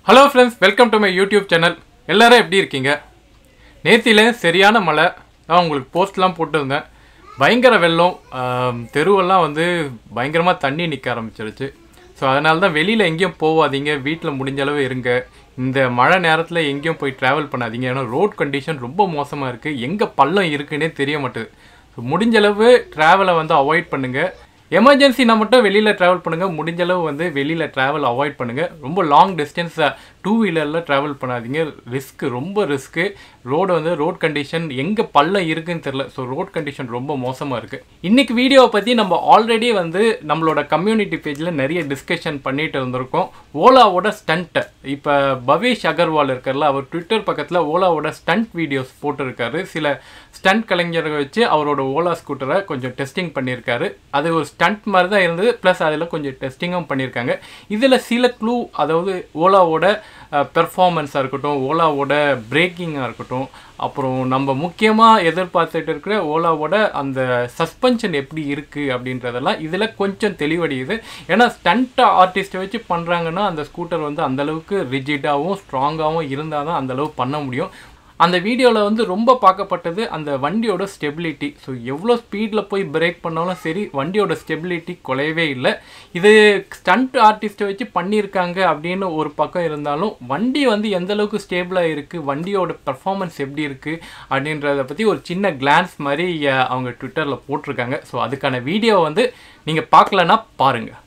hello friends welcome to my YouTube channel எல்லாரும் எப்படி இருக்கீங்க நேத்தியில சரியான மழை நான் உங்களுக்கு போஸ்ட்லாம் போட்டிருந்தேன் பயங்கர வெள்ளம் ஆம், தெருவெல்லாம் வந்து பயங்கரமாக தண்ணி நிற்க ஆரம்பிச்சிருச்சு ஸோ அதனால தான் வெளியில் எங்கேயும் போகாதீங்க வீட்டில் முடிஞ்ச அளவு இருங்க இந்த மழை நேரத்தில் எங்கேயும் போய் ட்ராவல் பண்ணாதீங்க ஏன்னா ரோட் கண்டிஷன் ரொம்ப மோசமாக இருக்குது எங்கே பள்ளம் இருக்குன்னே தெரிய மாட்டுது ஸோ முடிஞ்ச அளவு ட்ராவலை வந்து அவாய்ட் பண்ணுங்கள் எமர்ஜென்சினா மட்டும் வெளியில் ட்ராவல் பண்ணுங்கள் முடிஞ்ச அளவு வந்து வெளியில் ட்ராவல் அவாய்ட் பண்ணுங்கள் ரொம்ப லாங் டிஸ்டன்ஸ் டூ வீலரில் ட்ராவல் பண்ணாதீங்க ரிஸ்க் ரொம்ப ரிஸ்க்கு ரோடு வந்து ரோட் கண்டிஷன் எங்கே பள்ளம் இருக்குன்னு தெரில ஸோ ரோட் கண்டிஷன் ரொம்ப மோசமாக இருக்குது இன்றைக்கி வீடியோவை பற்றி நம்ம ஆல்ரெடி வந்து நம்மளோட கம்யூனிட்டி பேஜில் நிறைய டிஸ்கஷன் பண்ணிட்டு இருந்திருக்கோம் ஓலாவோட ஸ்டண்ட்டை இப்போ பவேஷ் அகர்வால் இருக்கார்ல அவர் ட்விட்டர் பக்கத்தில் ஓலாவோட ஸ்டண்ட் வீடியோஸ் போட்டிருக்காரு சில ஸ்டண்ட் கலைஞரை வச்சு அவரோட ஓலா ஸ்கூட்டரை கொஞ்சம் டெஸ்டிங் பண்ணியிருக்காரு அது ஒரு ஸ்டண்ட் மாதிரி தான் இருந்தது ப்ளஸ் அதில் கொஞ்சம் டெஸ்டிங்கும் பண்ணியிருக்காங்க இதில் சில க்ளூ அதாவது ஓலாவோட பெர்ஃபார்மன்ஸாக இருக்கட்டும் ஓலாவோட பிரேக்கிங்காக இருக்கட்டும் அப்புறம் நம்ம முக்கியமாக எதிர்பார்த்துட்டு இருக்கிற ஓலாவோட அந்த சஸ்பென்ஷன் எப்படி இருக்குது அப்படின்றதெல்லாம் இதில் கொஞ்சம் தெளிவடையுது ஏன்னா ஸ்டண்ட் ஆர்டிஸ்ட்டை வச்சு பண்ணுறாங்கன்னா அந்த ஸ்கூட்டர் வந்து அந்தளவுக்கு ரிஜிடாகவும் ஸ்ட்ராங்காகவும் இருந்தால் தான் அந்தளவு பண்ண முடியும் அந்த வீடியோவில் வந்து ரொம்ப பார்க்கப்பட்டது அந்த வண்டியோட ஸ்டெபிலிட்டி ஸோ எவ்வளோ ஸ்பீடில் போய் பிரேக் பண்ணாலும் சரி வண்டியோட ஸ்டெபிலிட்டி குறையவே இல்லை இது ஸ்டண்ட் ஆர்டிஸ்ட்டை வச்சு பண்ணியிருக்காங்க அப்படின்னு ஒரு பக்கம் இருந்தாலும் வண்டி வந்து எந்த அளவுக்கு ஸ்டேபிளாக இருக்குது வண்டியோட பெர்ஃபார்மன்ஸ் எப்படி இருக்குது அப்படின்றத பற்றி ஒரு சின்ன கிளான்ஸ் மாதிரி அஹ், அவங்க ட்விட்டரில் போட்டிருக்காங்க ஸோ அதுக்கான வீடியோ வந்து நீங்கள் பார்க்கலன்னா பாருங்கள்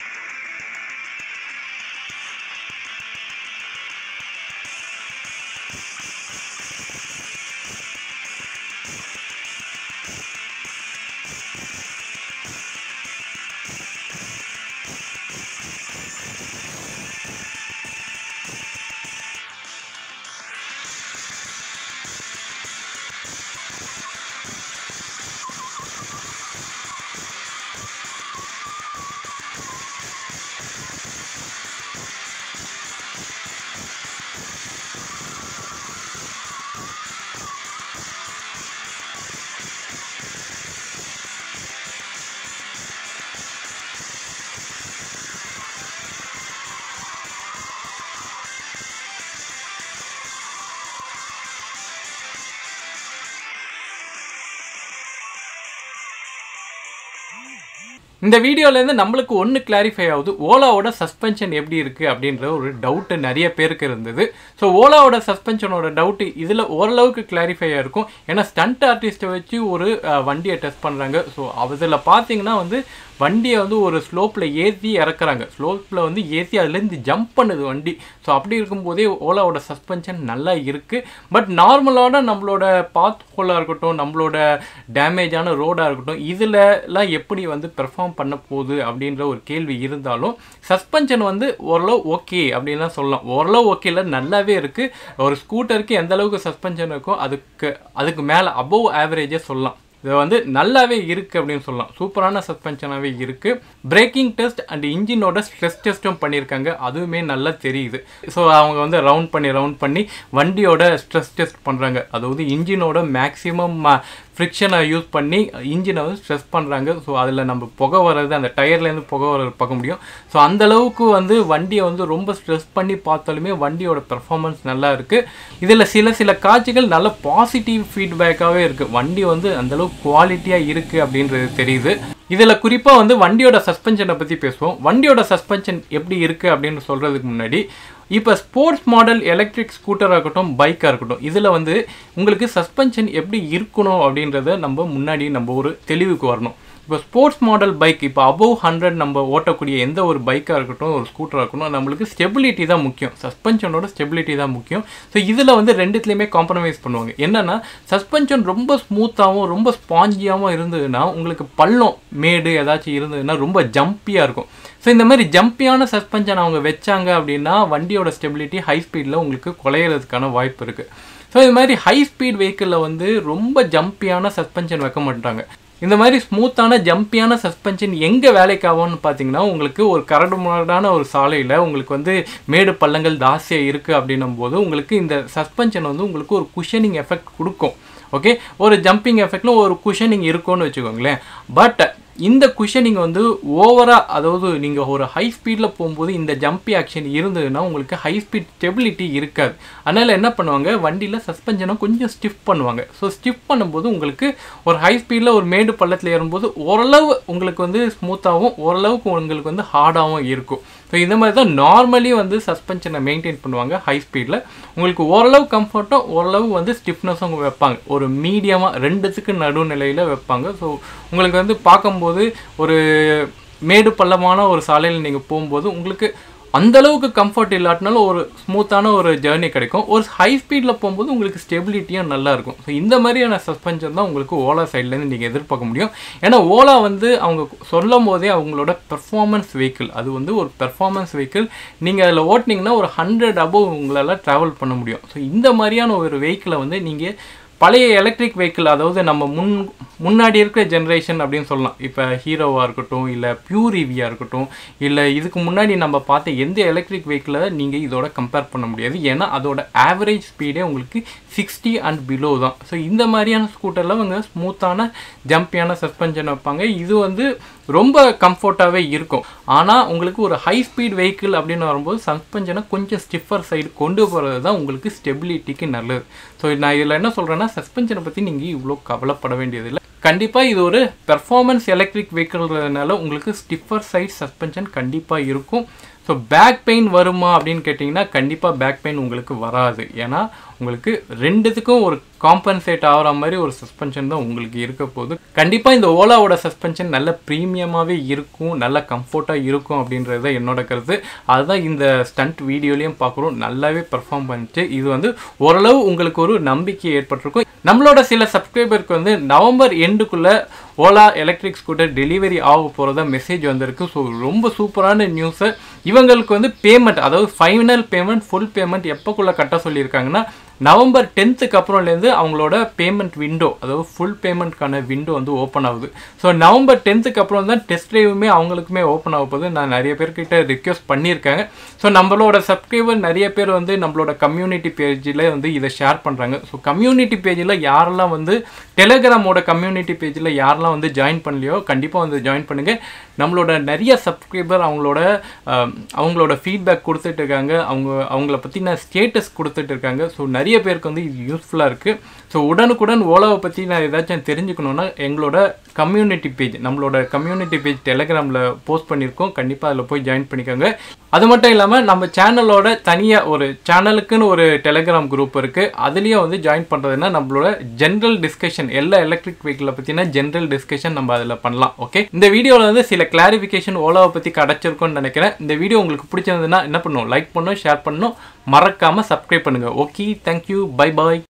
இந்த வீடியோலேருந்து நம்மளுக்கு ஒன்று கிளாரிஃபை ஆகுது ஓலாவோட சஸ்பென்ஷன் எப்படி இருக்குது அப்படின்ற ஒரு டவுட்டு நிறைய பேருக்கு இருந்தது ஸோ ஓலாவோட சஸ்பென்ஷனோட டவுட்டு இதில் ஓரளவுக்கு கிளாரிஃபை ஆயிருக்கும் ஏன்னா ஸ்டண்ட் ஆர்டிஸ்ட்டை வச்சு ஒரு அஹ், வண்டியை டெஸ்ட் பண்ணுறாங்க ஸோ அதில் பார்த்தீங்கன்னா வந்து வண்டியை வந்து ஒரு ஸ்லோப்பில் ஏற்றி இறக்குறாங்க ஸ்லோப்பில் வந்து ஏற்றி அதுலேருந்து ஜம்ப் பண்ணுது வண்டி ஸோ அப்படி இருக்கும்போதே ஓலாவோட சஸ்பென்ஷன் நல்லா இருக்குது பட் நார்மலான நம்மளோட பாத் ஹோலாக இருக்கட்டும் நம்மளோட டேமேஜான ரோடாக இருக்கட்டும் இதுலலாம் எப்படி வந்து பெர்ஃபார்ம் பண்ண போகுது அப்படின்ற ஒரு கேள்வி இருந்தாலும் சஸ்பென்ஷன் வந்து ஓரளவு ஓகே அப்படின்லாம் சொல்லலாம் ஓரளவு ஓகே இல்லை நல்லாவே இருக்குது ஒரு ஸ்கூட்டருக்கு எந்த அளவுக்கு சஸ்பென்ஷன் இருக்கோ அதுக்கு அதுக்கு மேலே அபவ் ஆவரேஜே சொல்லலாம் இது வந்து நல்லாவே இருக்குது அப்படின்னு சொல்லலாம் சூப்பரான சஸ்பென்ஷனாகவே இருக்குது பிரேக்கிங் டெஸ்ட் அண்ட் இன்ஜினோட ஸ்ட்ரெஸ் டெஸ்ட்டும் பண்ணியிருக்காங்க அதுவுமே நல்லா தெரியுது ஸோ அவங்க வந்து ரவுண்ட் பண்ணி ரவுண்ட் பண்ணி வண்டியோட ஸ்ட்ரெஸ் டெஸ்ட் பண்ணுறாங்க அதாவது இன்ஜினோட மேக்ஸிமம் ஃப்ரிக்ஷனை யூஸ் பண்ணி இன்ஜினை வந்து ஸ்ட்ரெஸ் பண்ணுறாங்க ஸோ அதில் நம்ம புகை வர்றது அந்த டயர்லேருந்து புகை வர்றது பார்க்க முடியும் ஸோ அந்த அளவுக்கு வந்து வண்டியை வந்து ரொம்ப ஸ்ட்ரெஸ் பண்ணி பார்த்தாலுமே வண்டியோட பெர்ஃபார்மன்ஸ் நல்லா இருக்குது இதில் சில சில காட்சிகள் நல்ல பாசிட்டிவ் ஃபீட்பேக்காகவே இருக்குது வண்டி வந்து அந்த அளவுக்கு குவாலிட்டியாக இருக்குது அப்படின்றது தெரியுது இதில் குறிப்பாக வந்து வண்டியோட சஸ்பென்ஷனை பற்றி பேசுவோம் வண்டியோட சஸ்பென்ஷன் எப்படி இருக்குது அப்படின்னு சொல்கிறதுக்கு முன்னாடி இப்போ ஸ்போர்ட்ஸ் மாடல் எலக்ட்ரிக் ஸ்கூட்டராக இருக்கட்டும் பைக்காக இருக்கட்டும் இதில் வந்து உங்களுக்கு சஸ்பென்ஷன் எப்படி இருக்கணும் அப்படின்றத நம்ம முன்னாடி நம்ம ஒரு தெளிவுக்கு வரணும் இப்போ ஸ்போர்ட்ஸ் மாடல் பைக் இப்போ அபவ் ஹண்ட்ரட் நம்ம ஓட்டக்கூடிய எந்த ஒரு பைக்காக இருக்கட்டும் ஒரு ஸ்கூட்டராக இருக்கட்டும் நம்மளுக்கு ஸ்டெபிலிட்டி தான் முக்கியம் சஸ்பென்ஷனோட ஸ்டெபிலிட்டி தான் முக்கியம் ஸோ இதில் வந்து ரெண்டுத்துலேயுமே காம்ப்ரமைஸ் பண்ணுவாங்க என்னென்னா சஸ்பென்ஷன் ரொம்ப ஸ்மூத்தாகவும் ரொம்ப ஸ்பாஞ்சியாகவும் இருந்ததுன்னா உங்களுக்கு பள்ளம் மேடு ஏதாச்சும் இருந்ததுன்னா ரொம்ப ஜம்பியாக இருக்கும் ஸோ இந்த மாதிரி ஜம்பியான சஸ்பென்ஷன் அவங்க வச்சாங்க அப்படின்னா வண்டியோட ஸ்டெபிலிட்டி ஹை ஸ்பீடில் உங்களுக்கு குலையிறதுக்கான வாய்ப்பு இருக்குது ஸோ இது மாதிரி ஹை ஸ்பீட் வெஹிக்கிளில் வந்து ரொம்ப ஜம்பியான சஸ்பென்ஷன் வைக்க மாட்டாங்க இந்த மாதிரி ஸ்மூத்தான ஜம்பியான சஸ்பென்ஷன் எங்கே வேலைக்கு ஆகும்னு பார்த்தீங்கன்னா உங்களுக்கு ஒரு கரடு முரடான ஒரு சாலையில் உங்களுக்கு வந்து மேடு பள்ளங்கள் ஜாஸ்தியாக இருக்குது அப்படின்னும் போது உங்களுக்கு இந்த சஸ்பென்ஷன் வந்து உங்களுக்கு ஒரு குஷனிங் எஃபெக்ட் கொடுக்கும் ஓகே ஒரு ஜம்பிங் எஃபெக்ட்ல ஒரு குஷனிங் இருக்கும்னு வச்சுக்கோங்களேன் பட் இந்த குஷனிங் வந்து ஓவராக அதாவது நீங்கள் ஒரு ஹை ஸ்பீடில் போகும்போது இந்த ஜம்பி ஆக்ஷன் இருந்ததுன்னா உங்களுக்கு ஹை ஸ்பீட் ஸ்டெபிலிட்டி இருக்காது அதனால் என்ன பண்ணுவாங்க வண்டியில் சஸ்பென்ஷனை கொஞ்சம் ஸ்டிஃப் பண்ணுவாங்க ஸோ ஸ்டிஃப் பண்ணும்போது உங்களுக்கு ஒரு ஹை ஸ்பீடில் ஒரு மேடு பள்ளத்தில் ஏறும்போது ஓரளவு உங்களுக்கு வந்து ஸ்மூத்தாகவும் ஓரளவுக்கு உங்களுக்கு வந்து ஹார்டாகவும் இருக்கும் ஸோ இந்த மாதிரி தான் நார்மலி வந்து சஸ்பென்ஷனை மெயின்டைன் பண்ணுவாங்க ஹை ஸ்பீடில் உங்களுக்கு ஓரளவு கம்ஃபர்ட்டும் ஓரளவு வந்து ஸ்டிஃப்னஸும் வைப்பாங்க ஒரு மீடியமாக ரெண்டுத்துக்கு நடுநிலையில் வைப்பாங்க ஸோ உங்களுக்கு வந்து பார்க்கும்போது ஒரு மேடு பள்ளமான ஒரு சாலையில் நீங்கள் போகும்போது உங்களுக்கு அந்த அளவுக்கு கம்ஃபர்ட் இல்லாட்டினாலும் ஒரு ஸ்மூத்தான ஒரு ஜேர்னி கிடைக்கும் ஒரு ஹை ஸ்பீடில் போகும்போது உங்களுக்கு ஸ்டெபிலிட்டியும் நல்லா இருக்கும் ஸோ இந்த மாதிரியான சஸ்பென்ஷன் தான் உங்களுக்கு ஓலா சைட்லேருந்து நீங்கள் எதிர்பார்க்க முடியும் ஏன்னா ஓலா வந்து அவங்க சொல்லும் போதே அவங்களோட பெர்ஃபார்மன்ஸ் வெஹிக்கிள் அது வந்து ஒரு பெர்ஃபார்மன்ஸ் வெஹிக்கிள் நீங்கள் அதில் ஓட்டினீங்கன்னா ஒரு ஹண்ட்ரட் அபவ் உங்களால் ட்ராவல் பண்ண முடியும் ஸோ இந்த மாதிரியான ஒரு வெஹிக்கிளை வந்து நீங்கள் பழைய எலக்ட்ரிக் வெஹிக்கிள் அதாவது நம்ம முன் முன்னாடி இருக்கிற ஜென்ரேஷன் அப்படின்னு சொல்லலாம் இப்போ ஹீரோவாக இருக்கட்டும் இல்லை பியூர் ஈவியாக இருக்கட்டும் இல்லை இதுக்கு முன்னாடி நம்ம பார்த்த எந்த எலக்ட்ரிக் வெஹிக்கிளை நீங்கள் இதோட கம்பேர் பண்ண முடியாது ஏன்னா அதோட ஆவரேஜ் ஸ்பீடே உங்களுக்கு சிக்ஸ்டி அண்ட் பிலோ தான் ஸோ இந்த மாதிரியான ஸ்கூட்டரில் அவங்க ஸ்மூத்தான ஜம்பியான சஸ்பென்ஷன் வைப்பாங்க இது வந்து ரொம்ப கம்ஃபர்ட்டாகவே இருக்கும் ஆனால் உங்களுக்கு ஒரு ஹை ஸ்பீட் வெஹிக்கிள் அப்படின்னு வரும்போது சஸ்பென்ஷனை கொஞ்சம் ஸ்டிஃபர் சைடு கொண்டு போகிறது தான் உங்களுக்கு ஸ்டெபிலிட்டிக்கு நல்லது ஸோ நான் இதில் என்ன சொல்கிறேன்னா சஸ்பென்ஷனை பற்றி நீங்கள் இவ்வளோ கவலைப்பட வேண்டியதில்லை கண்டிப்பாக இது ஒரு பெர்ஃபார்மன்ஸ் எலக்ட்ரிக் வெஹிக்கிள்ன்றதுனால உங்களுக்கு ஸ்டிஃபர் சைட் சஸ்பென்ஷன் கண்டிப்பாக இருக்கும் ஸோ பேக் பெயின் வருமா அப்படின்னு கேட்டிங்கன்னா கண்டிப்பாக பேக் பெயின் உங்களுக்கு வராது ஏன்னா உங்களுக்கு ரெண்டுத்துக்கும் ஒரு காம்பன்சேட் ஆகிற மாதிரி ஒரு சஸ்பென்ஷன் தான் உங்களுக்கு இருக்க போகுது கண்டிப்பாக இந்த ஓலாவோட சஸ்பென்ஷன் நல்ல ப்ரீமியமாகவே இருக்கும் நல்ல கம்ஃபர்ட்டாக இருக்கும் அப்படின்றது தான் என்னோட கருத்து அதுதான் இந்த ஸ்டண்ட் வீடியோலையும் பார்க்குறோம் நல்லாவே பெர்ஃபார்ம் பண்ணிச்சு இது வந்து ஓரளவு உங்களுக்கு ஒரு நம்பிக்கை ஏற்பட்டிருக்கும் நம்மளோட சில சப்ஸ்கிரைபருக்கு வந்து நவம்பர் எண்டுக்குள்ளே ஓலா எலக்ட்ரிக் ஸ்கூட்டர் டெலிவரி ஆக போகிறதா மெசேஜ் வந்திருக்கு ஸோ ரொம்ப சூப்பரான நியூஸை இவங்களுக்கு வந்து பேமெண்ட் அதாவது ஃபைனல் பேமெண்ட் ஃபுல் பேமெண்ட் எப்போக்குள்ளே கட்ட சொல்லியிருக்காங்கன்னா நவம்பர் டென்த்துக்கு அப்புறம்லேருந்து அவங்களோட பேமெண்ட் விண்டோ அதாவது ஃபுல் பேமெண்ட்க்கான விண்டோ வந்து ஓப்பன் ஆகுது ஸோ நவம்பர் டென்த்துக்கு அப்புறம் தான் டெஸ்ட் ட்ரைவுமே அவங்களுக்குமே ஓப்பன் ஆக போகுது நான் நிறைய பேர்கிட்ட ரிக்வெஸ்ட் பண்ணியிருக்காங்க ஸோ நம்மளோட சப்ஸ்கிரைபர் நிறைய பேர் வந்து நம்மளோட கம்யூனிட்டி பேஜில் வந்து இதை ஷேர் பண்ணுறாங்க ஸோ கம்யூனிட்டி பேஜில் யாரெல்லாம் வந்து டெலகிராமோட கம்யூனிட்டி பேஜில் யாரெல்லாம் வந்து ஜாயின் பண்ணலையோ கண்டிப்பாக வந்து ஜாயின் பண்ணுங்கள் நம்மளோட நிறைய சப்ஸ்கிரைபர் அவங்களோட அவங்களோட ஃபீட்பேக் கொடுத்துட்டு இருக்காங்க அவங்க அவங்கள பற்றின ஸ்டேட்டஸ் கொடுத்துட்டு இருக்காங்க ஸோ நிறைய பேருக்கு வந்து இது யூஸ்ஃபுல்லாக இருக்குது ஸோ உடனுக்குடன் ஓலாவை பற்றி நான் ஏதாச்சும் தெரிஞ்சுக்கணுன்னா எங்களோட கம்யூனிட்டி பேஜ் நம்மளோட கம்யூனிட்டி பேஜ் டெலகிராமில் போஸ்ட் பண்ணியிருக்கோம் கண்டிப்பாக அதில் போய் ஜாயின் பண்ணிக்கோங்க அது மட்டும் இல்லாமல் நம்ம சேனலோட தனியாக ஒரு சேனலுக்குன்னு ஒரு டெலகிராம் குரூப் இருக்குது அதுலேயும் வந்து ஜாயின் பண்ணுறதுனா நம்மளோட ஜென்ரல் டிஸ்கஷன் எல்லா எலக்ட்ரிக் வெஹிக்கிளை பற்றின ஜென்ரல் டிஸ்கஷன் நம்ம அதில் பண்ணலாம் ஓகே இந்த வீடியோவில் வந்து சில கிளாரிஃபிகேஷன் ஓலாவை பற்றி கிடச்சிருக்கும்னு நினைக்கிறேன் இந்த வீடியோ உங்களுக்கு பிடிச்சிருந்ததுன்னா என்ன பண்ணும் லைக் பண்ணும் ஷேர் பண்ணும் மறக்காமல் சப்ஸ்கிரைப் பண்ணுங்கள் ஓகே தேங்க்யூ பை பாய்